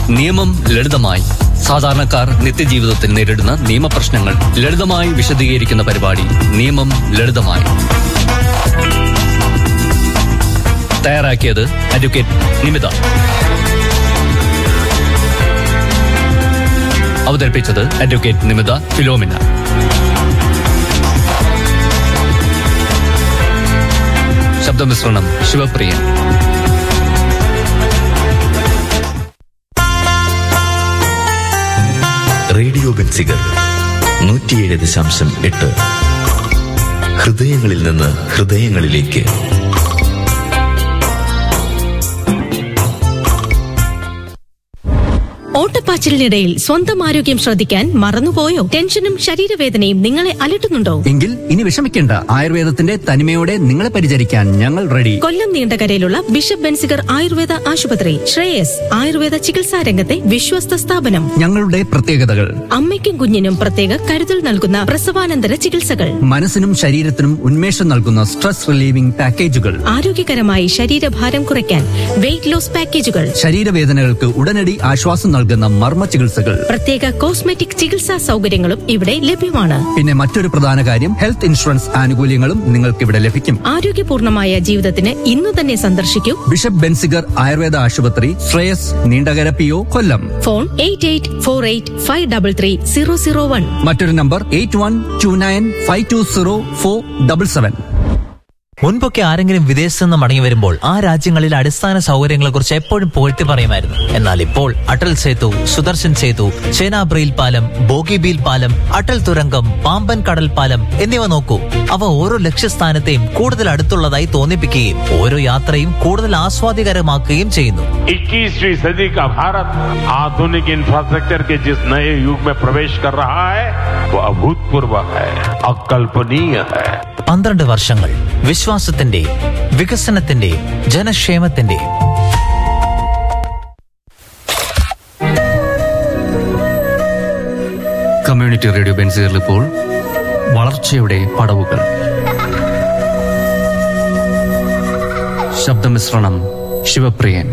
നിയമം ലളിതമായി സാധാരണക്കാർ നിത്യജീവിതത്തിൽ നേരിടുന്ന നിയമപ്രശ്നങ്ങൾ ലളിതമായി വിശദീകരിക്കുന്ന പരിപാടി നിയമം ലളിതമായി തയ്യാറാക്കിയത് അഡ്വക്കേറ്റ് നിമിത അവതരിപ്പിച്ചത് അഡ്വക്കേറ്റ് നിമിത ഫിലോമിന ശബ്ദമിശ്രണം ശിവപ്രിയൻ റേഡിയോ ബെൻസിഗർ നൂറ്റിയേഴ് ദശാംശം എട്ട് ഹൃദയങ്ങളിൽ നിന്ന് ഹൃദയങ്ങളിലേക്ക് ഓട്ടപ്പാച്ചിലിനിടയിൽ സ്വന്തം ആരോഗ്യം ശ്രദ്ധിക്കാൻ മറന്നുപോയോ ടെൻഷനും ശരീരവേദനയും നിങ്ങളെ അലട്ടുന്നുണ്ടോ എങ്കിൽ ഇനി വിഷമിക്കേണ്ട ആയുർവേദത്തിന്റെ തനിമയോടെ നിങ്ങളെ പരിചരിക്കാൻ ഞങ്ങൾ റെഡി കൊല്ലം നീണ്ടകരയിലുള്ള ബിഷപ്പ് ബെൻസിഗർ ആയുർവേദ ആശുപത്രി ശ്രേയസ് ആയുർവേദ ചികിത്സാ രംഗത്തെ വിശ്വസ്ത സ്ഥാപനം ഞങ്ങളുടെ പ്രത്യേകതകൾ അമ്മയ്ക്കും കുഞ്ഞിനും പ്രത്യേക കരുതൽ നൽകുന്ന പ്രസവാനന്തര ചികിത്സകൾ മനസ്സിനും ശരീരത്തിനും ഉന്മേഷം നൽകുന്ന സ്ട്രെസ് റിലീവിംഗ് പാക്കേജുകൾ ആരോഗ്യകരമായി ശരീരഭാരം കുറയ്ക്കാൻ വെയിറ്റ് ലോസ് പാക്കേജുകൾ ശരീരവേദനകൾക്ക് ഉടനടി ആശ്വാസം നൽകുന്ന മർമ്മ ചികിത്സകൾ പ്രത്യേക കോസ്മെറ്റിക് ചികിത്സാ സൗകര്യങ്ങളും ഇവിടെ ലഭ്യമാണ് പിന്നെ മറ്റൊരു പ്രധാന കാര്യം ഹെൽത്ത് ഇൻഷുറൻസ് ആനുകൂല്യങ്ങളും നിങ്ങൾക്ക് ഇവിടെ ലഭിക്കും ആരോഗ്യപൂർണമായ ജീവിതത്തിന് ഇന്നു തന്നെ സന്ദർശിക്കൂ ബിഷപ്പ് ബെൻസിഗർ ആയുർവേദ ആശുപത്രി Shreyas Neendakara P O Kollam phone eight eight four eight five double three zero zero one മറ്റൊരു number eight one two nine five two zero four double seven മുൻപൊക്കെ ആരെങ്കിലും വിദേശത്ത് നിന്ന് മടങ്ങി വരുമ്പോൾ ആ രാജ്യങ്ങളിലെ അടിസ്ഥാന സൗകര്യങ്ങളെ കുറിച്ച് എപ്പോഴും പുകഴ്ത്തി പറയുമായിരുന്നു എന്നാൽ ഇപ്പോൾ അടൽ സേതു സുദർശൻ സേതു ചേനാബ്രയിൽ പാലം ബോഗിബീൽ പാലം അടൽ തുരങ്കം പാമ്പൻ കടൽ പാലം എന്നിവ നോക്കൂ അവ ഓരോ ലക്ഷ്യസ്ഥാനത്തെയും കൂടുതൽ അടുത്തുള്ളതായി തോന്നിപ്പിക്കുകയും ഓരോ യാത്രയും കൂടുതൽ ആസ്വാദികരമാക്കുകയും ചെയ്യുന്നു 21वीं सदी का भारत आधुनिक इंफ्रास्ट्रक्चर के जिस नए युग में प्रवेश कर रहा है वो अभूतपूर्व है अकल्पनीय है പന്ത്രണ്ട് വർഷങ്ങൾ വിശ്വാസത്തിന്റെ വികസനത്തിന്റെ ജനക്ഷേമത്തിന്റെ കമ്മ്യൂണിറ്റി റേഡിയോ ബെൻസുകളിൽ ഇപ്പോൾ വളർച്ചയുടെ പടവുകൾ ശബ്ദമിശ്രണം ശിവപ്രിയൻ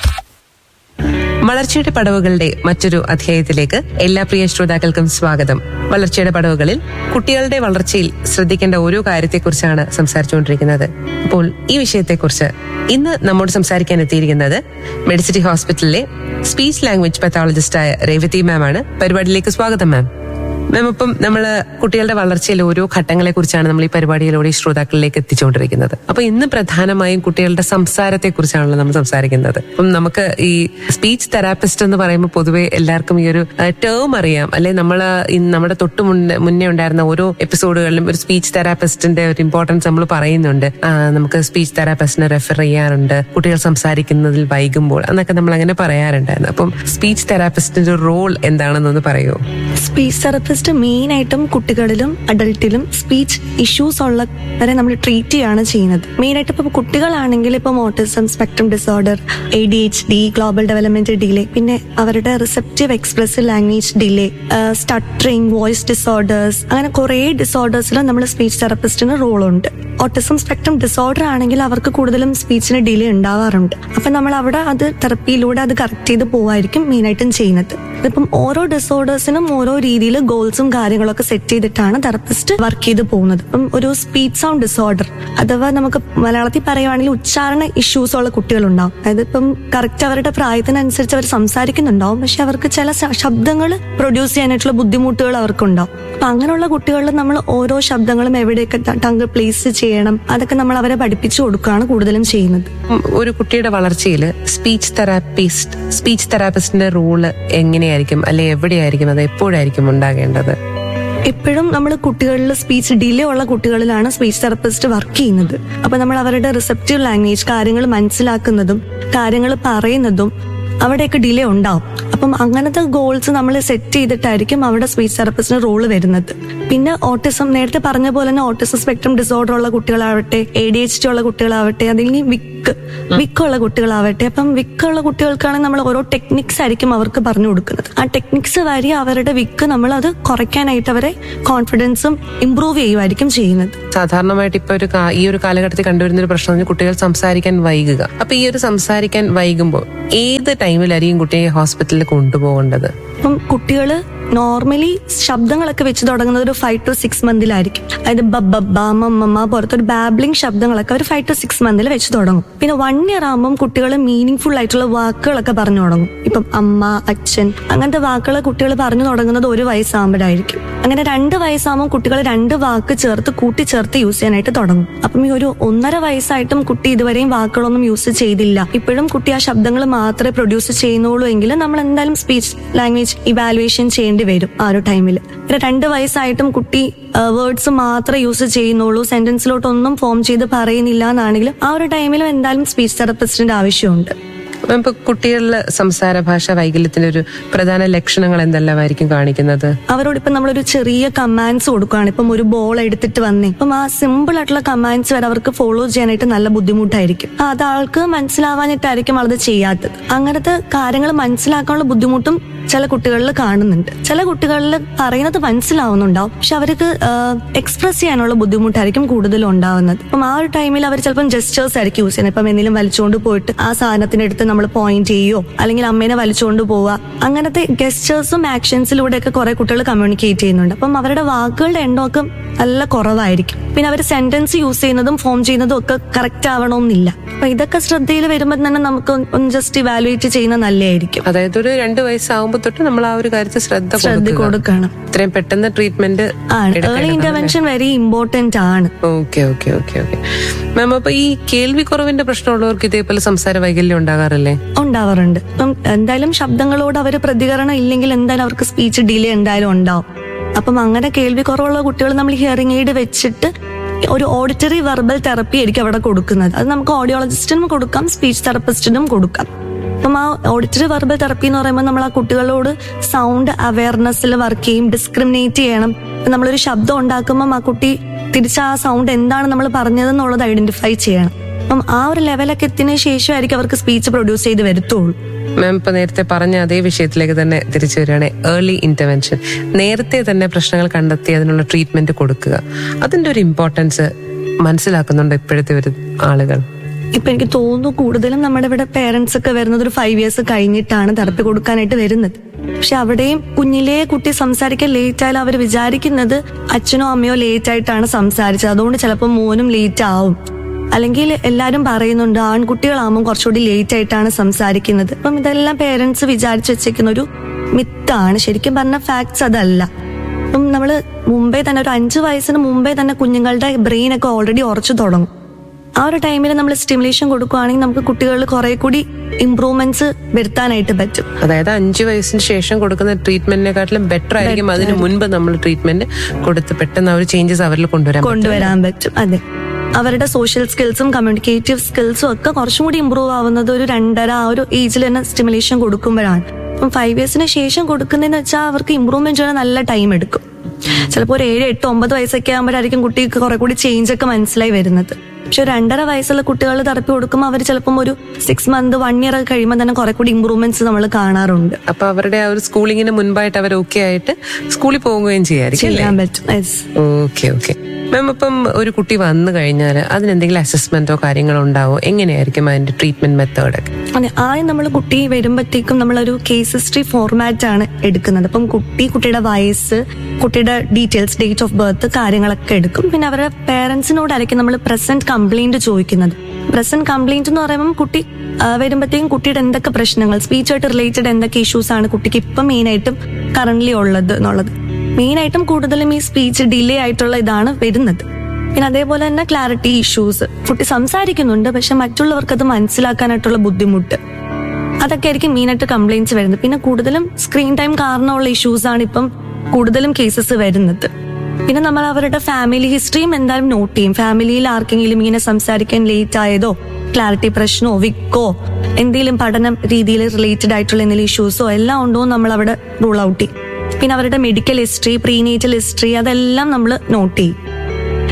വളർച്ചയുടെ പടവുകളുടെ മറ്റൊരു അധ്യായത്തിലേക്ക് എല്ലാ പ്രിയ ശ്രോതാക്കൾക്കും സ്വാഗതം വളർച്ചയുടെ പടവുകളിൽ കുട്ടികളുടെ വളർച്ചയിൽ ശ്രദ്ധിക്കേണ്ട ഓരോ കാര്യത്തെക്കുറിച്ചാണ് സംസാരിച്ചുകൊണ്ടിരിക്കുന്നത് അപ്പോൾ ഈ വിഷയത്തെക്കുറിച്ച് ഇന്ന് നമ്മോട് സംസാരിക്കാൻ എത്തിയിരിക്കുന്നത് മെഡിസിറ്റി ഹോസ്പിറ്റലിലെ സ്പീച്ച് ലാംഗ്വേജ് പത്തോളജിസ്റ്റായ രേവതി മാം ആണ് പരിപാടിയിലേക്ക് സ്വാഗതം മാം മാം ഇപ്പം നമ്മൾ കുട്ടികളുടെ വളർച്ചയിൽ ഓരോ ഘട്ടങ്ങളെ കുറിച്ചാണ് നമ്മൾ ഈ പരിപാടിയിലൂടെ ഈ ശ്രോതാക്കളിലേക്ക് എത്തിച്ചുകൊണ്ടിരിക്കുന്നത് അപ്പൊ ഇന്ന് പ്രധാനമായും കുട്ടികളുടെ സംസാരത്തെ കുറിച്ചാണല്ലോ നമ്മൾ സംസാരിക്കുന്നത് അപ്പം നമുക്ക് ഈ സ്പീച്ച് തെറാപ്പിസ്റ്റ് എന്ന് പറയുമ്പോൾ പൊതുവെ എല്ലാവർക്കും ഈ ഒരു ടേം അറിയാം അല്ലെ നമ്മൾ നമ്മുടെ തൊട്ട് മുന്നേ മുന്നേ ഉണ്ടായിരുന്ന ഓരോ എപ്പിസോഡുകളിലും ഒരു സ്പീച്ച് തെറാപ്പിസ്റ്റിന്റെ ഒരു ഇമ്പോർട്ടൻസ് നമ്മൾ പറയുന്നുണ്ട് ആ, നമുക്ക് സ്പീച്ച് തെറാപ്പിസ്റ്റിനെ റെഫർ ചെയ്യാറുണ്ട് കുട്ടികൾ സംസാരിക്കുന്നതിൽ വൈകുമ്പോൾ എന്നൊക്കെ നമ്മൾ അങ്ങനെ പറയാറുണ്ടായിരുന്നു അപ്പം സ്പീച്ച് തെറാപ്പിസ്റ്റിന്റെ റോൾ എന്താണെന്നൊന്ന് പറയുമോ സ്പീച്ച് തെറപ്പിസ്റ്റ് മെയിൻ ആയിട്ടും കുട്ടികളിലും അഡൾട്ടിലും സ്പീച്ച് ഇഷ്യൂസ് ഉള്ളവരെ നമ്മൾ ട്രീറ്റ് ചെയ്യാണ് ചെയ്യുന്നത് മെയിൻ ആയിട്ട് ഇപ്പൊ കുട്ടികളാണെങ്കിൽ ഇപ്പം autism spectrum disorder A D H D global development delay പിന്നെ അവരുടെ receptive expressive language delay stuttering voice disorders അങ്ങനെ കുറേ ഡിസോർഡേഴ്സിൽ നമ്മൾ സ്പീച്ച് തെറപ്പിസ്റ്റിന് റോളുണ്ട് ഓട്ടിസം സ്പെക്ട്രം ഡിസോർഡർ ആണെങ്കിൽ അവർക്ക് കൂടുതലും സ്പീച്ചിന് ഡിലേ ഉണ്ടാവാറുണ്ട് അപ്പൊ നമ്മൾ അവിടെ അത് തെറപ്പിയിലൂടെ അത് കറക്റ്റ് ചെയ്ത് പോവായിരിക്കും മെയിനായിട്ടും ചെയ്യുന്നത് ഇതിപ്പം ഓരോ ഡിസോർഡേഴ്സിനും ഓരോ രീതിയിൽ ഗോൾസും കാര്യങ്ങളൊക്കെ സെറ്റ് ചെയ്തിട്ടാണ് തെറപ്പിസ്റ്റ് വർക്ക് ചെയ്ത് പോകുന്നത് ഇപ്പം ഒരു സ്പീച്ച് സൗണ്ട് ഡിസോർഡർ അഥവാ നമുക്ക് മലയാളത്തിൽ പറയുവാണെങ്കിൽ ഉച്ചാരണ ഇഷ്യൂസ് ഉള്ള കുട്ടികളുണ്ടാവും അതായത് ഇപ്പം കറക്റ്റ് അവരുടെ പ്രായത്തിനനുസരിച്ച് അവർ സംസാരിക്കുന്നുണ്ടാവും പക്ഷെ അവർക്ക് ചില ശബ്ദങ്ങൾ പ്രൊഡ്യൂസ് ചെയ്യാനായിട്ടുള്ള ബുദ്ധിമുട്ടുകൾ അവർക്കുണ്ടാവും അപ്പൊ അങ്ങനെയുള്ള കുട്ടികളിൽ നമ്മൾ ഓരോ ശബ്ദങ്ങളും എവിടെയൊക്കെ ടങ്ക് പ്ലേസ് ചെയ്യണം അതൊക്കെ നമ്മൾ അവരെ പഠിപ്പിച്ചു കൊടുക്കുകയാണ് കൂടുതലും ചെയ്യുന്നത് ഉം, ഒരു കുട്ടിയുടെ വളർച്ചയിൽ സ്പീച്ച് തെറാപ്പിസ്റ്റ് സ്പീച്ച് തെറാപ്പിസ്റ്റിന്റെ റോള് എങ്ങനെയായിരിക്കും അല്ലെ എവിടെയായിരിക്കും അത് എപ്പോഴായിരിക്കും ഉണ്ടാകേണ്ടത് എപ്പോഴും നമ്മൾ കുട്ടികളിൽ സ്പീച്ച് ഡിലേ ഉള്ള കുട്ടികളിലാണ് സ്പീച്ച് തെറപ്പിസ്റ്റ് വർക്ക് ചെയ്യുന്നത് അപ്പൊ നമ്മൾ അവരുടെ റിസെപ്റ്റീവ് ലാംഗ്വേജ് കാര്യങ്ങൾ മനസ്സിലാക്കുന്നതും കാര്യങ്ങൾ പറയുന്നതും അവിടെയൊക്കെ ഡിലേ ഉണ്ടാവും അപ്പം അങ്ങനത്തെ ഗോൾസ് നമ്മൾ സെറ്റ് ചെയ്തിട്ടായിരിക്കും അവിടെ സ്പീച്ച് തെറപ്പിസ്റ്റിന് റോള് വരുന്നത് പിന്നെ ഓട്ടിസം നേരത്തെ പറഞ്ഞ പോലെ തന്നെ ഓട്ടിസം സ്പെക്ട്രം ഡിസോർഡർ ഉള്ള കുട്ടികളാവട്ടെ എ ഡി എച്ച് ഡി ഉള്ള കുട്ടികളാവട്ടെ അതിൽ വിക്ക് വിക്കുള്ള കുട്ടികളാവട്ടെ അപ്പം വിക്കുള്ള കുട്ടികൾക്കാണെങ്കിൽ നമ്മൾ ഓരോ ടെക്നിക്സ് ആയിരിക്കും അവർക്ക് പറഞ്ഞു കൊടുക്കുന്നത് ആ ടെക്നിക്സ് വഴി അവരുടെ വിക്ക് നമ്മൾ അത് കുറയ്ക്കാനായിട്ട് അവരെ കോൺഫിഡൻസും ഇമ്പ്രൂവ് ചെയ്യുമായിരിക്കും ചെയ്യുന്നത് സാധാരണമായിട്ട് ഇപ്പൊ ഒരു കാ- ഈ ഒരു കാലഘട്ടത്തിൽ കണ്ടുവരുന്ന ഒരു പ്രശ്നം എന്ന് വെച്ചാൽ കുട്ടികൾ സംസാരിക്കാൻ വൈകുക അപ്പൊ ഈ ഒരു സംസാരിക്കാൻ വൈകുമ്പോൾ ഏത് ടൈമിലായിരിക്കും കുട്ടിയെ ഹോസ്പിറ്റലിൽ കൊണ്ടുപോകേണ്ടത് അപ്പം കുട്ടികള് നോർമലി ശബ്ദങ്ങളൊക്കെ വെച്ച് തുടങ്ങുന്നത് ഒരു ഫൈവ് ടു സിക്സ് മന്തിലായിരിക്കും അതായത് ബബ്ബ മമ്മ പോലത്തെ ഒരു ബാബ്ലിംഗ് ശബ്ദങ്ങളൊക്കെ ഒരു ഫൈവ് ടു സിക്സ് മന്തിൽ വെച്ച് തുടങ്ങും പിന്നെ വൺ ഇയർ ആകുമ്പോൾ കുട്ടികൾ മീനിങ് ഫുൾ ആയിട്ടുള്ള വാക്കുകളൊക്കെ പറഞ്ഞു തുടങ്ങും ഇപ്പം അമ്മ അച്ഛൻ അങ്ങനത്തെ വാക്കുകൾ കുട്ടികൾ പറഞ്ഞു തുടങ്ങുന്നത് ഒരു വയസ്സാകുമ്പോഴായിരിക്കും അങ്ങനെ രണ്ട് വയസ്സാകുമ്പോൾ കുട്ടികൾ രണ്ട് വാക്ക് ചേർത്ത് കൂട്ടിച്ചേർത്ത് യൂസ് ചെയ്യാനായിട്ട് തുടങ്ങും അപ്പം ഈ ഒരു ഒന്നര വയസ്സായിട്ടും കുട്ടി ഇതുവരെയും വാക്കുകളൊന്നും യൂസ് ചെയ്തില്ല ഇപ്പോഴും കുട്ടി ആ ശബ്ദങ്ങൾ മാത്രമേ പ്രൊഡ്യൂസ് ചെയ്യുന്നുള്ളൂ എങ്കിൽ നമ്മൾ എന്തായാലും സ്പീച്ച് ലാംഗ്വേജ് ഇവാലുവേഷൻ ചെയ്യേണ്ടി വരും ആ ഒരു ടൈമിൽ പിന്നെ രണ്ട് വയസ്സായിട്ടും കുട്ടി വേർഡ്സ് മാത്രമേ യൂസ് ചെയ്യുന്നുള്ളൂ സെന്റൻസിലോട്ടൊന്നും ഫോം ചെയ്ത് പറയുന്നില്ല എന്നാണെങ്കിലും ആ ഒരു ടൈമിലും എന്തായാലും സ്പീച്ച് തെറപ്പിസ്റ്റിന്റെ ആവശ്യമുണ്ട് ഇപ്പൊ കുട്ടികളിലെ സംസാര ഭാഷ വൈകല്യത്തിന്റെ ഒരു പ്രധാന ലക്ഷണങ്ങൾ എന്തെല്ലാമായിരിക്കും കാണിക്കുന്നത് അവരോട് ഇപ്പം നമ്മളൊരു ചെറിയ കമാൻഡ്സ് കൊടുക്കുകയാണ് ഇപ്പം ഒരു ബോൾ എടുത്തിട്ട് വന്നേ അപ്പം ആ സിമ്പിൾ ആയിട്ടുള്ള കമാൻഡ്സ് വരെ അവർക്ക് ഫോളോ ചെയ്യാനായിട്ട് നല്ല ബുദ്ധിമുട്ടായിരിക്കും ആ, അത് ആൾക്ക് മനസ്സിലാവാഞ്ഞിട്ടായിരിക്കും ആളത് ചെയ്യാത്തത് അങ്ങനത്തെ കാര്യങ്ങൾ മനസ്സിലാക്കാനുള്ള ബുദ്ധിമുട്ടും ചില കുട്ടികളിൽ കാണുന്നുണ്ട് ചില കുട്ടികളിൽ പറയുന്നത് മനസ്സിലാവുന്നുണ്ടാവും പക്ഷെ അവർക്ക് എക്സ്പ്രസ് ചെയ്യാനുള്ള ബുദ്ധിമുട്ടായിരിക്കും കൂടുതലും ഉണ്ടാവുന്നത് അപ്പം ആ ഒരു ടൈമിൽ അവർ ചിലപ്പം ജസ്റ്റേഴ്സ് ആയിരിക്കും യൂസ് ചെയ്യുന്നത് ഇപ്പം എന്തെങ്കിലും വലിച്ചുകൊണ്ട് പോയിട്ട് ആ സാധനത്തിന്റെ അടുത്ത് നമ്മൾ പോയിന്റ് ചെയ്യോ അല്ലെങ്കിൽ അമ്മേനെ വലിച്ചുകൊണ്ട് പോവുക അങ്ങനത്തെ ഗസ്റ്റേഴ്സും ആക്ഷൻസിലൂടെ ഒക്കെ കുറെ കുട്ടികൾ കമ്മ്യൂണിക്കേറ്റ് ചെയ്യുന്നുണ്ട് അപ്പം അവരുടെ വാക്കുകളുടെ എണ്ണമൊക്കെ നല്ല കുറവായിരിക്കും പിന്നെ അവർ സെന്റൻസ് യൂസ് ചെയ്യുന്നതും ഫോം ചെയ്യുന്നതും ഒക്കെ കറക്റ്റ് ആവണമെന്നില്ല അപ്പൊ ഇതൊക്കെ ശ്രദ്ധയിൽ വരുമ്പോൾ തന്നെ നമുക്ക് ഒന്ന് ജസ്റ്റ് ഇവാലുവേറ്റ് ചെയ്യുന്ന നല്ലതായിരിക്കും അതായത് ഒരു രണ്ട് വയസ്സാകുമ്പോൾ തൊട്ട് നമ്മൾ ആ ഒരു കാര്യത്തിൽ ശ്രദ്ധ ശ്രദ്ധ കൊടുക്കുക. കൊടുക്കണം ഇത്രയും പെട്ടെന്ന് ട്രീറ്റ്മെന്റ് ആണ് ഏർലി ഇന്റർവെൻഷൻ വെരി ഇമ്പോർട്ടന്റ് ആണ് okay okay okay okay ma'am അപ്പൊ ഈ കേൾവി കുറവിന്റെ പ്രശ്നമുള്ളവർക്ക് ഇതേപോലെ സംസാര വൈകല്യം ഉണ്ടാകാറില്ലേ ഉണ്ടാവാറുണ്ട് അപ്പം എന്തായാലും ശബ്ദങ്ങളോട് അവർ പ്രതികരണം ഇല്ലെങ്കിൽ എന്തായാലും അവർക്ക് സ്പീച്ച് ഡിലേ എന്തായാലും ഉണ്ടാവും അപ്പം അങ്ങനെ കേൾവി കുറവുള്ള കുട്ടികൾ നമ്മൾ ഹിയറിംഗ് എയ്ഡ് വെച്ചിട്ട് ഒരു ഓഡിറ്ററി വെർബൽ തെറപ്പി ആയിരിക്കും അവിടെ കൊടുക്കുന്നത് അത് നമുക്ക് ഓഡിയോളജിസ്റ്റിനും കൊടുക്കാം സ്പീച്ച് തെറപ്പിസ്റ്റിനും കൊടുക്കാം അപ്പം ആ ഓഡിറ്ററി വെർബൽ തെറപ്പി എന്ന് പറയുമ്പോൾ നമ്മൾ ആ കുട്ടികളോട് സൗണ്ട് അവയർനെസ്സിൽ വർക്ക് ചെയ്യും ഡിസ്ക്രിമിനേറ്റ് ചെയ്യണം ഇപ്പം നമ്മളൊരു ശബ്ദം ഉണ്ടാക്കുമ്പം ആ കുട്ടി തിരിച്ച് ആ സൗണ്ട് എന്താണ് നമ്മൾ പറഞ്ഞതെന്നുള്ളത് ഐഡന്റിഫൈ ചെയ്യണം അപ്പം ആ ഒരു ലെവലൊക്കെ എത്തിയതിനു ശേഷമായിരിക്കും അവർക്ക് സ്പീച്ച് പ്രൊഡ്യൂസ് ചെയ്ത് വരത്തുള്ളൂ മാം ഇപ്പൊ നേരത്തെ പറഞ്ഞ അതേ വിഷയത്തിലേക്ക് തന്നെ തിരിച്ചു വരികയാണ് ഏർലി ഇന്റർവെൻഷൻ നേരത്തെ തന്നെ പ്രശ്നങ്ങൾ കണ്ടെത്തി അതിനുള്ള ട്രീറ്റ്മെന്റ് കൊടുക്കുക അതിന്റെ ഒരു ഇമ്പോർട്ടൻസ് മനസ്സിലാക്കുന്നുണ്ട് ഇപ്പോഴത്തെ ഒരു ആളുകൾ ഇപ്പൊ എനിക്ക് തോന്നുന്നു കൂടുതലും നമ്മുടെ ഇവിടെ പേരൻസ് ഒക്കെ വരുന്നത് ഒരു ഫൈവ് ഇയേഴ്സ് കഴിഞ്ഞിട്ടാണ് തെറപ്പി കൊടുക്കാനായിട്ട് വരുന്നത് പക്ഷെ അവിടെയും കുഞ്ഞിലേ കുട്ടി സംസാരിക്കാൻ ലേറ്റ് ആയാലും അവർ വിചാരിക്കുന്നത് അച്ഛനോ അമ്മയോ ലേറ്റ് ആയിട്ടാണ് സംസാരിച്ചത് അതുകൊണ്ട് ചിലപ്പോൾ മോനും ലേറ്റ് ആവും അല്ലെങ്കിൽ എല്ലാരും പറയുന്നുണ്ട് ആൺകുട്ടികളാകുമ്പോൾ കുറച്ചുകൂടി ലേറ്റ് ആയിട്ടാണ് സംസാരിക്കുന്നത് അപ്പം ഇതെല്ലാം പേരൻസ് വിചാരിച്ചു വെച്ചേക്കുന്ന ഒരു മിത്താണ് ശരിക്കും പറഞ്ഞ ഫാക്ട്സ് അതല്ല അപ്പം നമ്മൾ മുമ്പേ തന്നെ ഒരു അഞ്ച് വയസ്സിന് മുമ്പേ തന്നെ കുഞ്ഞുങ്ങളുടെ ബ്രെയിൻ ഒക്കെ ഓൾറെഡി ഉറച്ചു തുടങ്ങും ആ ഒരു ടൈമിൽ നമ്മൾ സ്റ്റിമുലേഷൻ കൊടുക്കുകയാണെങ്കിൽ നമുക്ക് കുട്ടികളിൽ കുറെ കൂടി ഇമ്പ്രൂവ്മെന്റ്സ് വരുത്താനായിട്ട് പറ്റും അതായത് അഞ്ചു വയസ്സിന് ശേഷം കൊടുക്കുന്ന ട്രീറ്റ്മെന്റിനെക്കാട്ടിലും ബെറ്റർ ആയിരിക്കും അതിന് മുൻപ് നമ്മൾ ട്രീറ്റ്മെന്റ് കൊടുത്ത് പെട്ടെന്ന് ആ ഒരു ചേഞ്ചസ് അവരിൽ കൊണ്ടുവരാൻ പറ്റും. കൊണ്ടുവരാൻ പറ്റും അതെ അവരുടെ സോഷ്യൽ സ്കിൽസും കമ്മ്യൂണിക്കേറ്റീവ് സ്കിൽസും ഒക്കെ കുറച്ചും കൂടി ഇമ്പ്രൂവ് ആവുന്നത് ഒരു രണ്ടര ആ ഒരു ഏജിൽ തന്നെ സ്റ്റിമുലേഷൻ കൊടുക്കുമ്പോഴാണ് അപ്പം ഫൈവ് ഇയേഴ്സിന് ശേഷം കൊടുക്കുന്നതെന്ന് വെച്ചാൽ അവർക്ക് ഇമ്പ്രൂവ്മെന്റ് ചെയ്യാൻ നല്ല ടൈം എടുക്കും ചിലപ്പോൾ ഒരു ഏഴ് എട്ട് ഒമ്പത് വയസ്സൊക്കെ ആകുമ്പോഴായിരിക്കും കുട്ടിക്ക് കുറെ കൂടി ചേഞ്ച് ഒക്കെ മനസ്സിലായി വരുന്നത് പക്ഷെ ഒരു രണ്ടര വയസ്സുള്ള കുട്ടികൾ തെറപ്പി കൊടുക്കുമ്പോൾ അവർ ചിലപ്പം ഒരു സിക്സ് മന്ത് വൺ ഇയർ ഒക്കെ കഴിയുമ്പോൾ തന്നെ കുറെ കൂടി ഇമ്പ്രൂവ്മെന്റ്സ് നമ്മൾ കാണാറുണ്ട് അപ്പൊ അവരുടെ ആ ഒരു സ്കൂളിങ്ങിന് മുൻപായിട്ട് അവർ ഓക്കെ ആയിട്ട് സ്കൂളിൽ പോവുകയും ചെയ്യായിരിക്കും അല്ലേ ചെയ്യാൻ പറ്റും Yes. ഓക്കെ ഓക്കെ മാം അപ്പം ഒരു കുട്ടി വന്നു കഴിഞ്ഞാൽ അതിനെന്തെങ്കിലും അസസ്മെന്റോ കാര്യങ്ങളോ ഉണ്ടാവോ എങ്ങനെയായിരിക്കും അതിന്റെ ട്രീറ്റ്മെന്റ് മെത്തേഡ് ഒക്കെ അതെ ആദ്യം നമ്മൾ കുട്ടി വരുമ്പോഴത്തേക്കും നമ്മളൊരു കേസ് ഹിസ്റ്ററി ഫോർമാറ്റ് ആണ് എടുക്കുന്നത് അപ്പം കുട്ടി കുട്ടിയുടെ വയസ്സ് കുട്ടിയുടെ ഡീറ്റെയിൽസ് ഡേറ്റ് ഓഫ് ബർത്ത് കാര്യങ്ങളൊക്കെ എടുക്കും പിന്നെ അവരുടെ പേരൻസിനോടായിരിക്കും നമ്മൾ പ്രസന്റ് കംപ്ലൈന്റ് ചോദിക്കുന്നത് പ്രസന്റ് കംപ്ലൈന്റ് എന്ന് പറയുമ്പോൾ കുട്ടി ആ, വരുമ്പോഴത്തേക്കും കുട്ടിയുടെ എന്തൊക്കെ പ്രശ്നങ്ങൾ സ്പീച്ചായിട്ട് റിലേറ്റഡ് എന്തൊക്കെ ഇഷ്യൂസ് ആണ് കുട്ടിക്ക് ഇപ്പം മെയിനായിട്ടും കറന്റ് ഉള്ളത് എന്നുള്ളത് മെയിനായിട്ടും കൂടുതലും ഈ സ്പീച്ച് ഡിലേ ആയിട്ടുള്ള ഇതാണ് വരുന്നത് പിന്നെ അതേപോലെ തന്നെ ക്ലാരിറ്റി ഇഷ്യൂസ് കുട്ടി സംസാരിക്കുന്നുണ്ട് പക്ഷെ മറ്റുള്ളവർക്ക് അത് മനസ്സിലാക്കാനായിട്ടുള്ള ബുദ്ധിമുട്ട് അതൊക്കെ ആയിരിക്കും മെയിനായിട്ട് കംപ്ലൈൻറ്റ്സ് വരുന്നത് പിന്നെ കൂടുതലും സ്ക്രീൻ ടൈം കാരണമുള്ള ഇഷ്യൂസ് ആണ് ഇപ്പം കൂടുതലും കേസസ് വരുന്നത് പിന്നെ നമ്മൾ അവരുടെ ഫാമിലി ഹിസ്റ്ററിയും എന്തായാലും നോട്ട് ചെയ്യും ഫാമിലിയിൽ ആർക്കെങ്കിലും ഇങ്ങനെ സംസാരിക്കാൻ ലേറ്റ് ആയതോ ക്ലാരിറ്റി പ്രശ്നമോ വിക്കോ എന്തെങ്കിലും പഠന രീതിയിൽ റിലേറ്റഡ് ആയിട്ടുള്ള എന്തെങ്കിലും ഇഷ്യൂസോ എല്ലാം ഉണ്ടോ എന്ന് നമ്മൾ അവിടെ റൂൾ ഔട്ട് ചെയ്യും പിന്നെ അവരുടെ മെഡിക്കൽ ഹിസ്റ്ററി പ്രീനേറ്റൽ ഹിസ്റ്ററി അതെല്ലാം നമ്മൾ നോട്ട് ചെയ്യും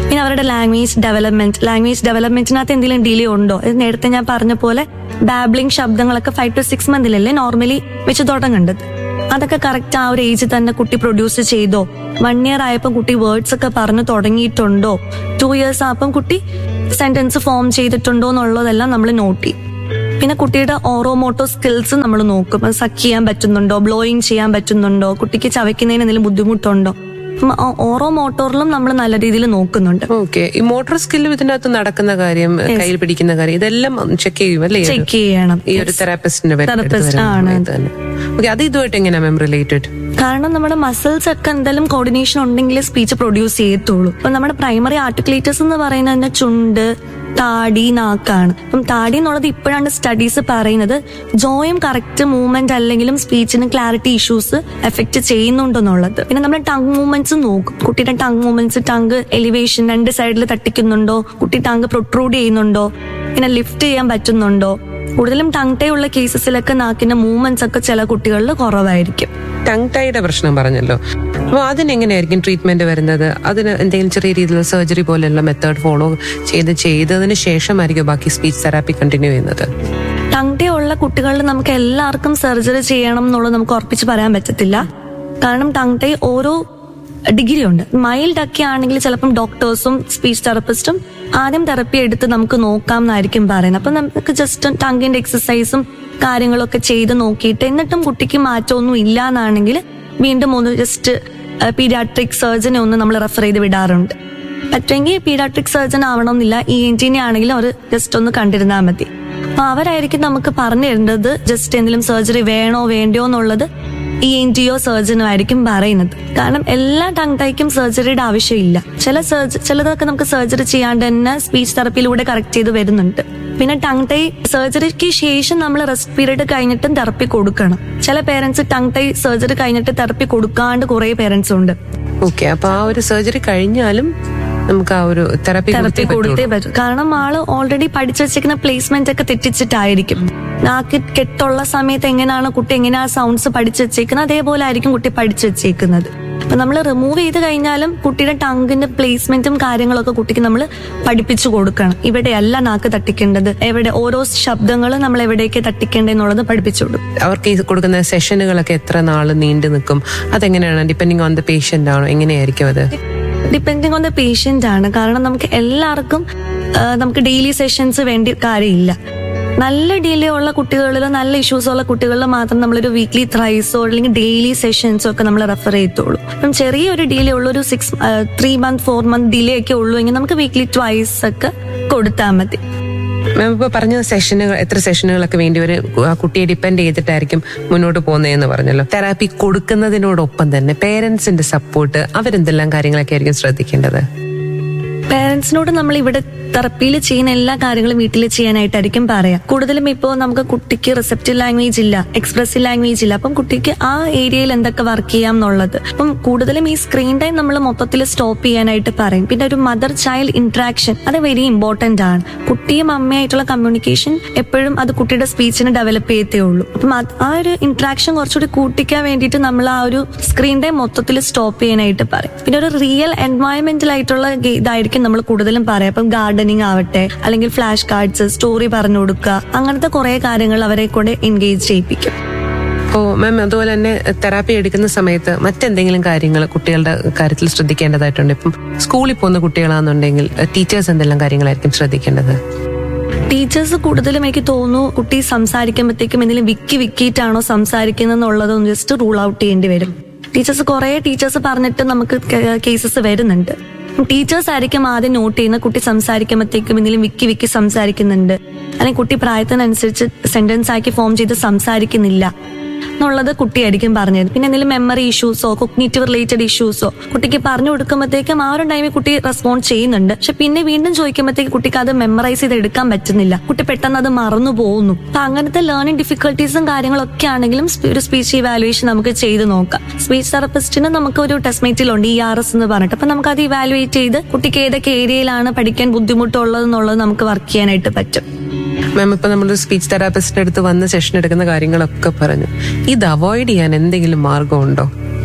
പിന്നെ അവരുടെ ലാംഗ്വേജ് ഡെവലപ്മെന്റ് ലാംഗ്വേജ് ഡെവലപ്മെന്റിനകത്ത് എന്തെങ്കിലും ഡിലേ ഉണ്ടോ ഇത് നേരത്തെ ഞാൻ പറഞ്ഞ പോലെ ബാബ്ലിംഗ് ശബ്ദങ്ങളൊക്കെ ഫൈവ് ടു സിക്സ് മന്തിലല്ലേ നോർമലി വെച്ച് തുടങ്ങേണ്ടത് അതൊക്കെ കറക്റ്റ് ആ ഒരു ഏജ് തന്നെ കുട്ടി പ്രൊഡ്യൂസ് ചെയ്തോ വൺ ഇയർ ആയപ്പോൾ കുട്ടി വേർഡ്സ് ഒക്കെ പറഞ്ഞു തുടങ്ങിയിട്ടുണ്ടോ ടു ഇയേഴ്സ് ആയപ്പം കുട്ടി സെന്റൻസ് ഫോം ചെയ്തിട്ടുണ്ടോ എന്നുള്ളതെല്ലാം നമ്മൾ നോട്ട് ചെയ്യും പിന്നെ കുട്ടിയുടെ ഓറോമോട്ടോ സ്കിൽസ് നമ്മൾ നോക്കും അത് സക്ക് ചെയ്യാൻ പറ്റുന്നുണ്ടോ ബ്ലോയിങ് ചെയ്യാൻ പറ്റുന്നുണ്ടോ കുട്ടിക്ക് ചവയ്ക്കുന്നതിന് എന്തെങ്കിലും ബുദ്ധിമുട്ടുണ്ടോ അപ്പം ഓറോ മോട്ടോറിലും നമ്മൾ നല്ല രീതിയിൽ നോക്കുന്നുണ്ട് ഓക്കെ ഈ മോട്ടോർ സ്കില്ലും ഇതിനകത്ത് നടക്കുന്ന കാര്യം കയ്യിൽ പിടിക്കുന്ന കാര്യം ഇതെല്ലാം ചെക്ക് ചെയ്യും അല്ലേ ചെക്ക് ചെയ്യണം ഈ ഒരു തെറാപ്പിസ്റ്റിന്റെ Therapist ആണ്. ഓക്കെ അത് ഇതുമായിട്ട് എങ്ങനെയാ മാം റിലേറ്റഡ് കാരണം നമ്മുടെ മസിൽസ് ഒക്കെ എന്തെങ്കിലും കോർഡിനേഷൻ ഉണ്ടെങ്കിൽ സ്പീച്ച് പ്രൊഡ്യൂസ് ചെയ്യത്തുള്ളൂ ഇപ്പൊ നമ്മുടെ പ്രൈമറി ആർട്ടിക്കുലേറ്റേഴ്സ് എന്ന് പറയുന്നത് തന്നെ ചുണ്ട് താടി നാക്കാണ് അപ്പം താടി എന്നുള്ളത് ഇപ്പോഴാണ് സ്റ്റഡീസ് പറയുന്നത് ജോയും കറക്റ്റ് മൂവ്മെന്റ് അല്ലെങ്കിലും സ്പീച്ചിന് ക്ലാരിറ്റി ഇഷ്യൂസ് എഫക്ട് ചെയ്യുന്നുണ്ടെന്നുള്ളത് പിന്നെ നമ്മൾ ടങ് മൂവ്മെന്റ്സ് നോക്കും കുട്ടിയുടെ ടങ് മൂവ്മെന്റ്സ് ടങ് എലിവേഷൻ രണ്ട് സൈഡിൽ തട്ടിക്കുന്നുണ്ടോ കുട്ടി ടങ് പ്രൊട്രൂഡ് ചെയ്യുന്നുണ്ടോ പിന്നെ ലിഫ്റ്റ് ചെയ്യാൻ പറ്റുന്നുണ്ടോ കൂടുതലും ടങ് ടൈ ഉള്ള കേസസിലൊക്കെ നാക്കിന്റെ മൂവ്മെന്റ്സ് ഒക്കെ ചില കുട്ടികളിൽ കുറവായിരിക്കും ടങ് ടൈയുടെ പ്രശ്നം പറഞ്ഞല്ലോ അപ്പൊ അതിനെങ്ങനെയായിരിക്കും ട്രീറ്റ്മെന്റ് വരുന്നത് അതിന് എന്തെങ്കിലും ചെറിയ രീതിയിലുള്ള സർജറി പോലെയുള്ള മെത്തേഡ് ഫോളോ ചെയ്ത് ചെയ്തതിന് ശേഷമായിരിക്കും ബാക്കി സ്പീച്ച് തെറാപ്പി കണ്ടിന്യൂ ചെയ്യുന്നത് ടങ് ടൈ ഉള്ള കുട്ടികളിൽ നമുക്ക് എല്ലാവർക്കും സർജറി ചെയ്യണം എന്നുള്ളത് നമുക്ക് ഉറപ്പിച്ച് പറയാൻ പറ്റത്തില്ല കാരണം ടങ് ടൈ ഓരോ ഡിഗ്രി ഉണ്ട് മൈൽഡ് ഒക്കെ ആണെങ്കിൽ ചിലപ്പം ഡോക്ടേഴ്സും സ്പീച്ച് തെറപ്പിസ്റ്റും ആദ്യം തെറപ്പി എടുത്ത് നമുക്ക് നോക്കാം എന്നായിരിക്കും പറയുന്നത് അപ്പൊ നമുക്ക് ജസ്റ്റ് ടങ്ങിന്റെ എക്സസൈസും കാര്യങ്ങളൊക്കെ ചെയ്ത് നോക്കിയിട്ട് എന്നിട്ടും കുട്ടിക്ക് മാറ്റമൊന്നും ഇല്ല എന്നാണെങ്കിൽ വീണ്ടും ഒന്ന് ജസ്റ്റ് പീഡിയാട്രിക് സർജനെ ഒന്ന് നമ്മൾ റെഫർ ചെയ്ത് വിടാറുണ്ട് പറ്റുമെങ്കിൽ പീഡിയാട്രിക് സർജൻ ആവണമെന്നില്ല ഇ എൻ ടിനെ ആണെങ്കിലും അവർ ജസ്റ്റ് ഒന്ന് കണ്ടിരുന്നാൽ മതി അപ്പൊ അവരായിരിക്കും നമുക്ക് പറഞ്ഞു തരേണ്ടത് ജസ്റ്റ് എന്തെങ്കിലും സർജറി വേണോ വേണ്ടയോ എന്നുള്ളത് ഇ എൻ ടിയോ സർജനോ ആയിരിക്കും പറയുന്നത് കാരണം എല്ലാ ടങ് ടൈക്കും സർജറിയുടെ ആവശ്യമില്ല ചില സർജ ചിലതൊക്കെ നമുക്ക് സർജറി ചെയ്യാണ്ട് തന്നെ സ്പീച്ച് തെറപ്പിയിലൂടെ കറക്റ്റ് ചെയ്ത് വരുന്നുണ്ട് പിന്നെ ടങ് ടൈ സർജറിക്ക് ശേഷം നമ്മൾ റെസ്റ്റ് പീരീഡ് കഴിഞ്ഞിട്ടും തെറപ്പി കൊടുക്കണം ചില പേരൻസ് ടങ് ടൈ സർജറി കഴിഞ്ഞിട്ട് തെറപ്പി കൊടുക്കാണ്ട് കുറെ പേരൻസ് ഉണ്ട് ഓക്കെ അപ്പൊ ആ ഒരു സർജറി കഴിഞ്ഞാലും നമുക്ക് ആ ഒരു തെറാപ്പി തെറപ്പി കൊടുത്തേ പറ്റൂ കാരണം ആള് ഓൾറെഡി പഠിച്ചു വെച്ചിരിക്കുന്ന പ്ലേസ്മെന്റ് ഒക്കെ തെറ്റിച്ചിട്ടായിരിക്കും നാക്ക് കെട്ടുള്ള സമയത്ത് എങ്ങനെയാണ് കുട്ടി എങ്ങനെയാ സൗണ്ട്സ് പഠിച്ചു വെച്ചേക്കുന്നത് അതേപോലെ ആയിരിക്കും കുട്ടി പഠിച്ചു വെച്ചേക്കുന്നത് അപ്പൊ നമ്മൾ റിമൂവ് ചെയ്ത് കഴിഞ്ഞാലും കുട്ടിയുടെ ടങ്ങിന്റെ പ്ലേസ്മെന്റും കാര്യങ്ങളൊക്കെ കുട്ടിക്ക് നമ്മൾ പഠിപ്പിച്ചു കൊടുക്കണം ഇവിടെയല്ല നാക്ക് തട്ടിക്കേണ്ടത് എവിടെ ഓരോ ശബ്ദങ്ങളും നമ്മൾ എവിടേക്ക് തട്ടിക്കേണ്ടതെന്നുള്ളത് പഠിപ്പിച്ചു കൊടുക്കും അവർക്ക് ഈ കൊടുക്കുന്ന സെഷനുകളൊക്കെ എത്ര നാള് നീണ്ടു നിൽക്കും അതെങ്ങനെയാണ് ഡിപ്പെൻഡിങ് ഓൺ ദ പേഷ്യന്റ് ആണോ എങ്ങനെയായിരിക്കും അത് ഡിപ്പെൻഡിങ് ഓൺ ദ പേഷ്യന്റ് ആണ് കാരണം നമുക്ക് എല്ലാവർക്കും ആ, നമുക്ക് ഡെയിലി സെഷൻസ് വേണ്ടി കാര്യമില്ല നല്ല ഡിലേ ഉള്ള കുട്ടികളിലോ നല്ല ഇഷ്യൂസ് ഉള്ള കുട്ടികളിൽ മാത്രം നമ്മളൊരു വീക്ക്ലി ത്രൈസോ അല്ലെങ്കിൽ ഡെയിലി സെഷൻസോ ഒക്കെ നമ്മൾ റെഫർ ചെയ്യത്തുള്ളൂ അപ്പം ചെറിയൊരു ഡിലേ ഉള്ള ഒരു six three month four month delay ഒക്കെ ഉള്ളൂ എങ്കിൽ നമുക്ക് വീക്ക്ലി ട്വൈസ് ഒക്കെ കൊടുത്താൽ മതി മാം ഇപ്പൊ പറഞ്ഞ സെഷനുകൾ എത്ര സെഷനുകളൊക്കെ വേണ്ടി ഒരു ആ കുട്ടിയെ ഡിപ്പെൻഡ് ചെയ്തിട്ടായിരിക്കും മുന്നോട്ട് പോകുന്നതെന്ന് പറഞ്ഞല്ലോ തെറാപ്പി കൊടുക്കുന്നതിനോടൊപ്പം തന്നെ പേരൻസിന്റെ സപ്പോർട്ട് അവരെന്തെല്ലാം കാര്യങ്ങളൊക്കെ ആയിരിക്കും ശ്രദ്ധിക്കേണ്ടത് പേരൻസിനോട് നമ്മൾ ഇവിടെ തെറപ്പിയിൽ ചെയ്യുന്ന എല്ലാ കാര്യങ്ങളും വീട്ടിൽ ചെയ്യാനായിട്ടായിരിക്കും പറയാം കൂടുതലും ഇപ്പോൾ നമുക്ക് കുട്ടിക്ക് റിസപ്റ്റീവ് ലാംഗ്വേജ് ഇല്ല എക്സ്പ്രസീവ് ലാംഗ്വേജ് ഇല്ല അപ്പം കുട്ടിക്ക് ആ ഏരിയയിൽ എന്തൊക്കെ വർക്ക് ചെയ്യാം എന്നുള്ളത് അപ്പം കൂടുതലും ഈ സ്ക്രീൻ ടൈം നമ്മൾ മൊത്തത്തിൽ സ്റ്റോപ്പ് ചെയ്യാനായിട്ട് പറയും പിന്നെ ഒരു മദർ ചൈൽഡ് ഇന്ററാക്ഷൻ അത് വെരി ഇമ്പോർട്ടന്റ് ആണ് കുട്ടിയും അമ്മയായിട്ടുള്ള കമ്മ്യൂണിക്കേഷൻ എപ്പോഴും അത് കുട്ടിയുടെ സ്പീച്ചിനെ ഡെവലപ്പ് ചെയ്യത്തേ ഉള്ളൂ അപ്പം അത് ആ ഒരു ഇന്ററാക്ഷൻ കുറച്ചുകൂടി കൂട്ടിക്കാൻ വേണ്ടിയിട്ട് നമ്മൾ ആ ഒരു സ്ക്രീൻ ടൈം മൊത്തത്തിൽ സ്റ്റോപ്പ് ചെയ്യാനായിട്ട് പറയും പിന്നെ ഒരു റിയൽ എൻവയോൺമെന്റൽ ആയിട്ടുള്ള ഗെ- ഇതായിരിക്കും നമ്മൾ കൂടുതലും പറയാം അപ്പം ഗാർഡനിങ് ആവട്ടെ അല്ലെങ്കിൽ ഫ്ലാഷ് കാർഡ്സ് സ്റ്റോറി പറഞ്ഞു കൊടുക്കുക അങ്ങനത്തെ കുറെ കാര്യങ്ങൾ അവരെ കൊണ്ട് എൻഗേജ് ചെയ്യിപ്പിക്കും ഓ മാം അതുപോലെ തന്നെ തെറാപ്പി എടുക്കുന്ന സമയത്ത് മറ്റെന്തെങ്കിലും കാര്യങ്ങൾ കുട്ടികളുടെ കാര്യത്തിൽ ശ്രദ്ധിക്കേണ്ടതായിട്ടുണ്ട് ഇപ്പം സ്കൂളിൽ പോകുന്ന കുട്ടികളാണെന്നുണ്ടെങ്കിൽ ടീച്ചേഴ്സ് എന്തെല്ലാം കാര്യങ്ങളായിരിക്കും ശ്രദ്ധിക്കേണ്ടത് ടീച്ചേഴ്സ് കൂടുതലും എനിക്ക് തോന്നുന്നു കുട്ടി സംസാരിക്കുമ്പോഴത്തേക്കും എന്തെങ്കിലും വിക്കി വിക്കിയിട്ടാണോ സംസാരിക്കുന്നത് എന്നുള്ളതൊന്ന് ജസ്റ്റ് റൂൾ ഔട്ട് ചെയ്യേണ്ടി വരും ടീച്ചേഴ്സ് കുറെ ടീച്ചേഴ്സ് പറഞ്ഞിട്ട് നമുക്ക് കേസസ് വരുന്നുണ്ട് ടീച്ചേഴ്സ് ആയിരിക്കും ആദ്യം നോട്ട് ചെയ്യുന്ന കുട്ടി സംസാരിക്കുമ്പോഴത്തേക്കും എന്തെങ്കിലും വിക്കി വിക്കി സംസാരിക്കുന്നുണ്ട് അല്ലെങ്കിൽ കുട്ടി പ്രായത്തിനനുസരിച്ച് സെന്റൻസ് ആക്കി ഫോം ചെയ്ത് സംസാരിക്കുന്നില്ല എന്നുള്ളത് കുട്ടിയായിരിക്കും പറഞ്ഞത് പിന്നെ എന്തെങ്കിലും മെമ്മറി ഇഷ്യൂസോ കൊഗ്നേറ്റീവ് റിലേറ്റഡ് ഇഷ്യൂസോ കുട്ടിക്ക് പറഞ്ഞു കൊടുക്കുമ്പോഴത്തേക്കും ആ ഒരു ടൈമിൽ കുട്ടി റെസ്പോണ്ട് ചെയ്യുന്നുണ്ട് പക്ഷെ പിന്നെ വീണ്ടും ചോദിക്കുമ്പോഴത്തേക്ക് കുട്ടിക്ക് അത് മെമ്മറൈസ് ചെയ്ത് എടുക്കാൻ പറ്റുന്നില്ല കുട്ടി പെട്ടെന്ന് അത് മറന്നു പോകുന്നു അപ്പൊ അങ്ങനത്തെ ലേണിംഗ് ഡിഫിക്കൽട്ടീസും കാര്യങ്ങളൊക്കെ ആണെങ്കിലും സ്പീ- ഒരു സ്പീച്ച് ഇവാലുവേഷൻ നമുക്ക് ചെയ്ത് നോക്കാം സ്പീച്ച് തെറപ്പിസ്റ്റിന് നമുക്ക് ഒരു ടെസ്മേറ്റിലുണ്ട് ഇ ആർ എസ് എന്ന് പറഞ്ഞിട്ട് അപ്പൊ നമുക്ക് അത് ഇവാലുവേറ്റ് ചെയ്ത് കുട്ടിക്ക് ഏതൊക്കെ ഏരിയയിലാണ് പഠിക്കാൻ ബുദ്ധിമുട്ടുള്ളത് എന്നുള്ളത് നമുക്ക് വർക്ക് ചെയ്യാനായിട്ട് പറ്റും മാം ഇപ്പൊ നമ്മൾ സ്പീച്ച് തെറാപ്പിസ്റ്റിന്റെ അടുത്ത് വന്ന് സെഷൻ എടുക്കുന്ന കാര്യങ്ങളൊക്കെ പറഞ്ഞു ഇത് അവോയ്ഡ് ചെയ്യാൻ എന്തെങ്കിലും മാർഗമുണ്ടോ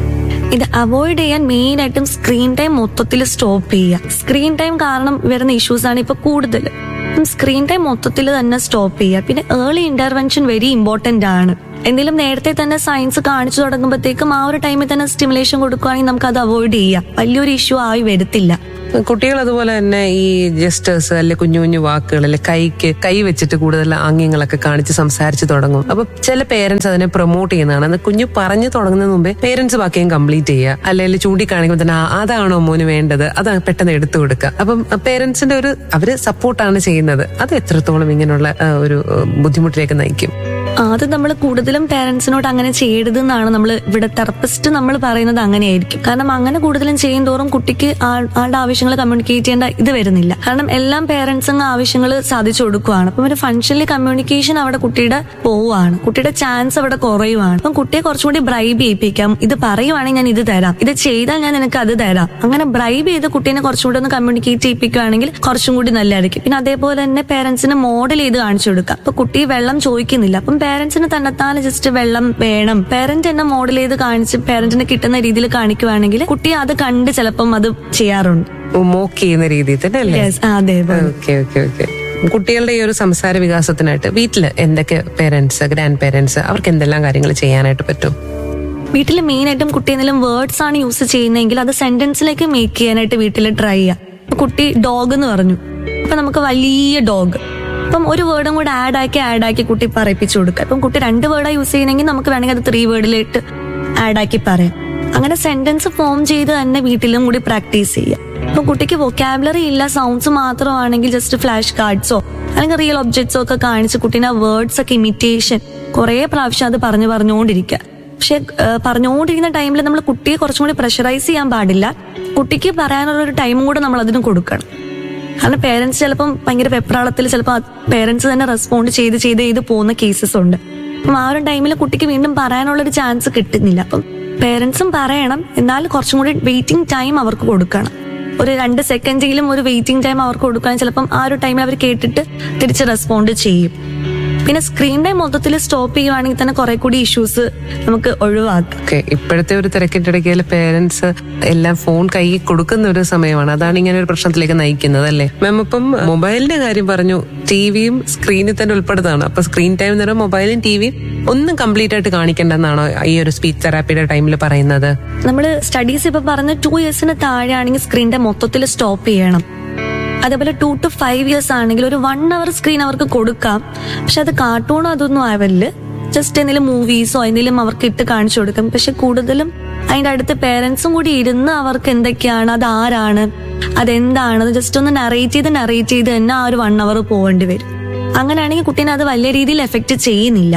ഇത് അവോയ്ഡ് ചെയ്യാൻ മെയിൻ ആയിട്ടും സ്ക്രീൻ ടൈം മൊത്തത്തിൽ സ്റ്റോപ്പ് ചെയ്യുക സ്ക്രീൻ ടൈം കാരണം വരുന്ന ഇഷ്യൂസ് ആണ് ഇപ്പൊ കൂടുതൽ സ്ക്രീൻ ടൈം മൊത്തത്തിൽ തന്നെ സ്റ്റോപ്പ് ചെയ്യുക പിന്നെ ഏർലി ഇന്റർവെൻഷൻ വെരി ഇമ്പോർട്ടന്റ് ആണ് എന്തെങ്കിലും നേരത്തെ തന്നെ സയൻസ് കാണിച്ചു തുടങ്ങുമ്പോഴത്തേക്കും ആ ഒരു ടൈമിൽ തന്നെ സ്റ്റിമുലേഷൻ കൊടുക്കുകയാണെങ്കിൽ നമുക്ക് അത് അവോയ്ഡ് ചെയ്യാം വലിയൊരു ഇഷ്യൂ ആയി വരത്തില്ല കുട്ടികൾ അതുപോലെ തന്നെ ഈ ജസ്റ്റേഴ്സ് അല്ലെ കുഞ്ഞു കുഞ്ഞു വാക്കുകൾ അല്ലെ കൈക്ക് കൈ വെച്ചിട്ട് കൂടുതൽ ആംഗ്യങ്ങളൊക്കെ കാണിച്ച് സംസാരിച്ച് തുടങ്ങും അപ്പൊ ചില പേരൻസ് അതിനെ പ്രൊമോട്ട് ചെയ്യുന്നതാണ് അത് കുഞ്ഞു പറഞ്ഞു തുടങ്ങുന്നതിന് മുമ്പേ പേരൻസ് ബാക്കിയും കംപ്ലീറ്റ് ചെയ്യുക അല്ലെങ്കിൽ ചൂണ്ടിക്കാണിക്കുമ്പോൾ തന്നെ "ആ, അതാണോ മോന് വേണ്ടത് അത് പെട്ടെന്ന് എടുത്തു കൊടുക്കുക അപ്പം പേരൻസിന്റെ ഒരു അവര് സപ്പോർട്ടാണ് ചെയ്യുന്നത് അത് എത്രത്തോളം ഇങ്ങനെയുള്ള ആ, ഒരു ആ, ബുദ്ധിമുട്ടിലേക്ക് നയിക്കും അത് നമ്മൾ കൂടുതലും പേരൻസിനോട് അങ്ങനെ ചെയ്യരുത് എന്നാണ് നമ്മൾ ഇവിടെ തെറപ്പിസ്റ്റ് നമ്മൾ പറയുന്നത് അങ്ങനെയായിരിക്കും കാരണം അങ്ങനെ കൂടുതലും ചെയ്യും തോറും കുട്ടിക്ക് ആ- ആളുടെ ആവശ്യങ്ങൾ കമ്മ്യൂണിക്കേറ്റ് ചെയ്യേണ്ട ഇത് വരുന്നില്ല കാരണം എല്ലാം പേരൻസും ആവശ്യങ്ങൾ സാധിച്ചു കൊടുക്കുവാണ് അപ്പം ഒരു ഫംഗ്ഷനിൽ കമ്മ്യൂണിക്കേഷൻ അവിടെ കുട്ടിയുടെ പോവുകയാണ് കുട്ടിയുടെ ചാൻസ് അവിടെ കുറയുവാണ് അപ്പം കുട്ടിയെ കുറച്ചും കൂടി ബ്രൈബ് ചെയ്യിപ്പിക്കാം ഇത് പറയുവാണെങ്കിൽ ഞാൻ ഇത് തരാം ഇത് ചെയ്താൽ ഞാൻ നിനക്ക് അത് തരാം അങ്ങനെ ബ്രൈബ് ചെയ്ത് കുട്ടീനെ കുറച്ചും കൂടി ഒന്ന് കമ്മ്യൂണിക്കേറ്റ് ചെയ്യിപ്പിക്കുകയാണെങ്കിൽ കുറച്ചും കൂടി നല്ലതായിരിക്കും പിന്നെ അതേപോലെ തന്നെ പേരൻസിന് മോഡൽ ചെയ്ത് കാണിച്ചു കൊടുക്കാം അപ്പൊ കുട്ടി വെള്ളം ചോദിക്കുന്നില്ല അപ്പം പേരൻസിന് തന്നെത്താനെ ജസ്റ്റ് വെള്ളം വേണം പേരന്റ് തന്നെ മോഡൽ ചെയ്ത് കാണിച്ച് പേരന്റിന് കിട്ടുന്ന രീതിയിൽ കാണിക്കുവാണെങ്കിൽ കുട്ടി അത് കണ്ട് ചിലപ്പം അത് ചെയ്യാറുണ്ട് മോക്ക് ചെയ്യുന്ന രീതിയിൽ തന്നെ അല്ലേ Yes, ആ, അതേപോലെ ഓക്കെ ഓക്കെ ഓക്കെ കുട്ടികളുടെ ഈ ഒരു സംസാര വികാസത്തിനായിട്ട് വീട്ടിൽ എന്തൊക്കെ പേരൻസ് ഗ്രാൻഡ് പേരൻസ് അവർക്ക് എന്തെല്ലാം കാര്യങ്ങൾ ചെയ്യാനായിട്ട് പറ്റും വീട്ടിൽ മെയിൻ ആയിട്ടും കുട്ടി എന്തെങ്കിലും വേർഡ്സ് ആണ് യൂസ് ചെയ്യുന്നതെങ്കിൽ അത് സെന്റൻസിലേക്ക് മേക്ക് ചെയ്യാനായിട്ട് വീട്ടിൽ ട്രൈ ചെയ്യാം ഇപ്പൊ കുട്ടി ഡോഗ് എന്ന് പറഞ്ഞു അപ്പൊ നമുക്ക് വലിയ ഡോഗ് അപ്പം ഒരു വേർഡും കൂടെ ആഡ് ആക്കി ആഡ് ആക്കി കുട്ടി പറയിപ്പിച്ചു കൊടുക്കുക ഇപ്പം കുട്ടി രണ്ട് വേർഡാണ് യൂസ് ചെയ്യുന്നെങ്കിൽ നമുക്ക് വേണമെങ്കിൽ അത് ത്രീ വേർഡിലിട്ട് ആഡ് ആക്കി പറയാം അങ്ങനെ സെന്റൻസ് ഫോം ചെയ്ത് തന്നെ വീട്ടിലും കൂടി പ്രാക്ടീസ് ചെയ്യാം ഇപ്പൊ കുട്ടിക്ക് വൊക്കാബുലറി ഇല്ല സൗണ്ട്സ് മാത്രമാണെങ്കിൽ ജസ്റ്റ് ഫ്ലാഷ് കാർഡ്സോ അല്ലെങ്കിൽ റിയൽ ഒബ്ജക്ട്സോ ഒക്കെ കാണിച്ച് കുട്ടീനെ വേർഡ്സ് ഒക്കെ ഇമിറ്റേഷൻ കുറെ പ്രാവശ്യം അത് പറഞ്ഞു പറഞ്ഞുകൊണ്ടിരിക്കുക പക്ഷെ ഏഹ്, പറഞ്ഞുകൊണ്ടിരിക്കുന്ന ടൈമിൽ നമ്മൾ കുട്ടിയെ കുറച്ചും കൂടി പ്രഷറൈസ് ചെയ്യാൻ പാടില്ല കുട്ടിക്ക് പറയാനുള്ള ഒരു ടൈമും കൂടെ നമ്മൾ അതിന് കൊടുക്കണം കാരണം പേരൻസ് ചിലപ്പം ഭയങ്കര വെപ്രാളത്തിൽ ചിലപ്പോൾ പേരൻസ് തന്നെ റെസ്പോണ്ട് ചെയ്ത് ചെയ്ത് ചെയ്ത് പോകുന്ന കേസസ് ഉണ്ട് അപ്പം ആ ഒരു ടൈമിൽ കുട്ടിക്ക് വീണ്ടും പറയാനുള്ള ഒരു ചാൻസ് കിട്ടുന്നില്ല അപ്പം പേരൻസും പറയണം എന്നാൽ കുറച്ചും കൂടി വെയിറ്റിംഗ് ടൈം അവർക്ക് കൊടുക്കണം ഒരു രണ്ട് സെക്കൻഡെങ്കിലും ഒരു വെയിറ്റിംഗ് ടൈം അവർക്ക് കൊടുക്കുകയാണെങ്കിൽ ചിലപ്പം ആ ഒരു ടൈമിൽ അവർ കേട്ടിട്ട് തിരിച്ച് റെസ്പോണ്ട് ചെയ്യും പിന്നെ സ്ക്രീൻ ടൈം മൊത്തത്തിൽ സ്റ്റോപ്പ് ചെയ്യുവാണെങ്കിൽ തന്നെ കുറെ കൂടി ഇഷ്യൂസ് നമുക്ക് ഒഴിവാക്കാം ഓക്കെ ഇപ്പോഴത്തെ ഒരു തിരക്കിന്റെ ഇടയ്ക്ക് പേരൻസ് എല്ലാം ഫോൺ കൈയിൽ കൊടുക്കുന്ന ഒരു സമയമാണ് അതാണ് ഇങ്ങനെ ഒരു പ്രശ്നത്തിലേക്ക് നയിക്കുന്നത് അല്ലേ മാം ഇപ്പം മൊബൈലിന്റെ കാര്യം പറഞ്ഞു ടിവിയും സ്ക്രീനിൽ തന്നെ ഉൾപ്പെടുന്നതാണ് അപ്പൊ സ്ക്രീൻ ടൈം എന്ന് പറയുമ്പോൾ മൊബൈലും ടിവിയും ഒന്നും കംപ്ലീറ്റ് ആയിട്ട് കാണിക്കേണ്ടെന്നാണോ ഈ ഒരു സ്പീച്ച് തെറാപ്പിയുടെ ടൈമിൽ പറയുന്നത് നമ്മൾ സ്റ്റഡീസ് ഇപ്പൊ പറഞ്ഞ ടു ഇയേഴ്സിന് താഴെയാണെങ്കിൽ സ്ക്രീൻ ടൈം മൊത്തത്തിൽ സ്റ്റോപ്പ് ചെയ്യണം അതേപോലെ ടു ടു ഫൈവ് ഇയേഴ്സ് ആണെങ്കിൽ ഒരു വൺ അവർ സ്ക്രീൻ അവർക്ക് കൊടുക്കാം പക്ഷെ അത് കാർട്ടൂണോ അതൊന്നും ആവല്ല് ജസ്റ്റ് എന്തെങ്കിലും മൂവീസോ എന്തെങ്കിലും അവർക്ക് ഇട്ട് കാണിച്ചു കൊടുക്കും പക്ഷെ കൂടുതലും അതിന്റെ അടുത്ത് പേരൻസും കൂടി ഇരുന്ന് അവർക്ക് എന്തൊക്കെയാണ് അത് ആരാണ് അതെന്താണ് അത് ജസ്റ്റ് ഒന്ന് നറേറ്റ് ചെയ്ത് നറേറ്റ് ചെയ്ത് തന്നെ ആ ഒരു വൺ അവർ പോകേണ്ടി വരും അങ്ങനെയാണെങ്കിൽ കുട്ടീനെ അത് വലിയ രീതിയിൽ എഫക്റ്റ് ചെയ്യുന്നില്ല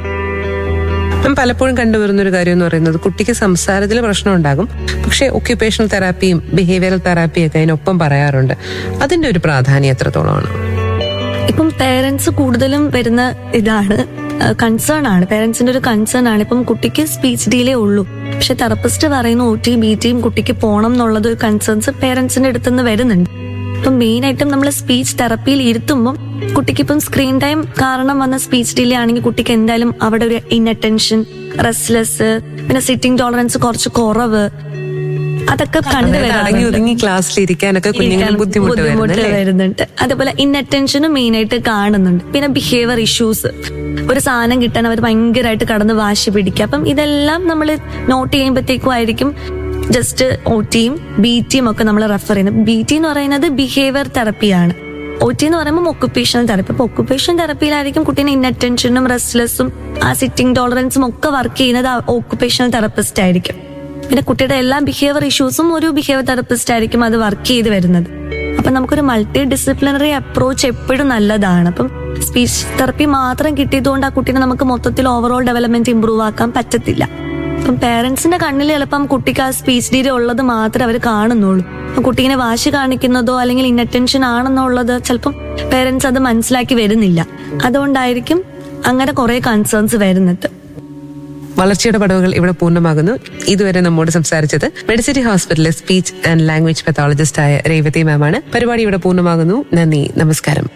ഞാൻ പലപ്പോഴും കണ്ടുവരുന്ന ഒരു കാര്യം എന്ന് പറയുന്നത് കുട്ടിക്ക് സംസാരത്തിൽ പ്രശ്നം ഉണ്ടാകും പക്ഷെ ഒക്യുപേഷണൽ തെറാപ്പിയും ബിഹേവിയറൽ തെറാപ്പിയും ഒക്കെ അതിനൊപ്പം പറയാറുണ്ട് അതിന്റെ ഒരു പ്രാധാന്യം എത്രത്തോളമാണ് ഇപ്പം പേരൻസ് കൂടുതലും വരുന്ന ഇതാണ് കൺസേൺ ആണ് പേരൻസിന്റെ ഒരു കൺസേൺ ആണ് ഇപ്പം കുട്ടിക്ക് സ്പീച്ച് ഡീലേ ഉള്ളൂ പക്ഷെ തെറപ്പിസ്റ്റ് പറയുന്ന ഒ ടി ബി ടിയും കുട്ടിക്ക് പോകണം എന്നുള്ളത് ഒരു കൺസേൺസ് പേരൻസിന്റെ അടുത്ത് നിന്ന് വരുന്നുണ്ട് ഇപ്പം മെയിൻ ആയിട്ടും നമ്മൾ സ്പീച്ച് തെറപ്പിയിൽ ഇരുത്തുമ്പം കുട്ടിക്ക് ഇപ്പം സ്ക്രീൻ ടൈം കാരണം വന്ന സ്പീച്ച് ഡിലേ ആണെങ്കിൽ കുട്ടിക്ക് എന്തായാലും അവിടെ ഒരു ഇൻഅറ്റൻഷൻ റെസ്ലെസ് പിന്നെ സിറ്റിംഗ് ടോളറൻസ് കുറച്ച് കുറവ് അതൊക്കെ അടങ്ങി കണ്ടുവരാറുണ്ട് ഒതുങ്ങി ക്ലാസ്സിൽ ഇരിക്കാനൊക്കെ കുഞ്ഞുങ്ങൾ ഇരിക്കാൻ ബുദ്ധിമുട്ട് വരുന്നല്ലേ വരുന്നുണ്ട് അതേപോലെ ഇൻഅറ്റൻഷനും മെയിൻ ആയിട്ട് കാണുന്നുണ്ട് പിന്നെ ബിഹേവിയർ ഇഷ്യൂസ് ഒരു സാധനം കിട്ടാൻ അവർ ഭയങ്കരമായിട്ട് കടന്ന് വാശി പിടിക്കുക അപ്പം ഇതെല്ലാം നമ്മൾ നോട്ട് ചെയ്യുമ്പോഴത്തേക്കും ആയിരിക്കും ജസ്റ്റ് ഒ ടിയും ബി ടിയും ഒക്കെ നമ്മൾ റെഫർ ചെയ്യുന്നത് ബി ടി എന്ന് പറയുന്നത് ബിഹേവിയർ തെറപ്പിയാണ് ഒ ടി എന്ന് പറയുമ്പോൾ ഒക്കുപേഷണൽ തെറപ്പി അപ്പൊ ഒക്കുപേഷണൽ തെറപ്പിയിലായിരിക്കും കുട്ടീനെ ഇൻഅറ്റൻഷനും റെസ്റ്റ്ലെസ്സും ആ സിറ്റിംഗ് ടോളറൻസും ഒക്കെ വർക്ക് ചെയ്യുന്നത് ഓക്കുപേഷണൽ തെറപ്പിസ്റ്റ് ആയിരിക്കും പിന്നെ കുട്ടിയുടെ എല്ലാ ബിഹേവിയർ ഇഷ്യൂസും ഒരു ബിഹേവിയർ തെറപ്പിസ്റ്റ് ആയിരിക്കും അത് വർക്ക് ചെയ്ത് വരുന്നത് അപ്പൊ നമുക്കൊരു മൾട്ടി ഡിസിപ്ലിനറി അപ്രോച്ച് എപ്പോഴും നല്ലതാണ് അപ്പം സ്പീച്ച് തെറപ്പി മാത്രം കിട്ടിയതുകൊണ്ട് ആ കുട്ടീനെ നമുക്ക് മൊത്തത്തിൽ ഓവറോൾ ഡെവലപ്മെന്റ് ഇമ്പ്രൂവ് ആക്കാൻ പറ്റത്തില്ല അപ്പം പേരൻസിന്റെ കണ്ണിൽ ചിലപ്പം കുട്ടിക്ക് ആ സ്പീച്ച് ഡീലേ ഉള്ളത് മാത്രമേ അവർ കാണുന്നുള്ളൂ അപ്പം കുട്ടീനെ വാശി കാണിക്കുന്നതോ അല്ലെങ്കിൽ ഇൻഅറ്റൻഷൻ ആണെന്നുള്ളത് ചിലപ്പം പേരൻസ് അത് മനസ്സിലാക്കി വരുന്നില്ല അതുകൊണ്ടായിരിക്കും അങ്ങനെ കുറെ കൺസേൺസ് വരുന്നത് വളർച്ചയുടെ പടവുകൾ ഇവിടെ പൂർണ്ണമാകുന്നു ഇതുവരെ നമ്മോട് സംസാരിച്ചത് മെഡിസിറ്റി ഹോസ്പിറ്റലിലെ സ്പീച്ച് ആൻഡ് ലാംഗ്വേജ് പെത്തോളജിസ്റ്റ് ആയ രേവതി മാമാണ് പരിപാടി ഇവിടെ പൂർണ്ണമാകുന്നു നന്ദി നമസ്കാരം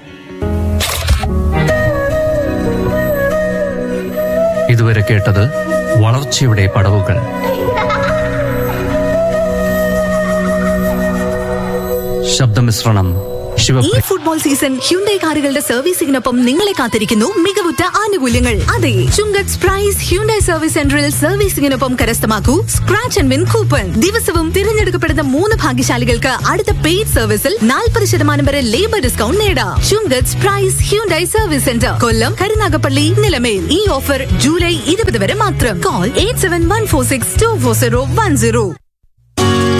ഇതുവരെ കേട്ടത് വളർച്ചയുടെ പടവുകൾ ശബ്ദമിശ്രണം ഈ ശിവപ്രിയൻ ഫുട്ബോൾ സീസൺ ഹ്യുണ്ടൈ കാറുകളുടെ സർവീസിംഗിനൊപ്പം നിങ്ങളെ കാത്തിരിക്കുന്നു മികവുറ്റ ആനുകൂല്യങ്ങൾ അതെ ചുങ്കത്ത് പ്രൈസ് ഹ്യുണ്ടൈ സർവീസ് സെന്ററിൽ സർവീസിംഗിനൊപ്പം കരസ്ഥമാക്കൂ സ്ക്രാച്ച് ആൻഡ് വിൻ കൂപ്പൺ ദിവസവും തിരഞ്ഞെടുക്കപ്പെടുന്ന മൂന്ന് ഭാഗ്യശാലികൾക്ക് അടുത്ത പെയ്ഡ് സർവീസിൽ നാൽപ്പത് ശതമാനം വരെ ലേബർ ഡിസ്കൗണ്ട് നേടാം Chungath price Hyundai service centre Kollam Karunagappally Nilamel ഈ ഓഫർ ജൂലൈ ഇരുപത് വരെ മാത്രം call eight seven one four six two four zero one zero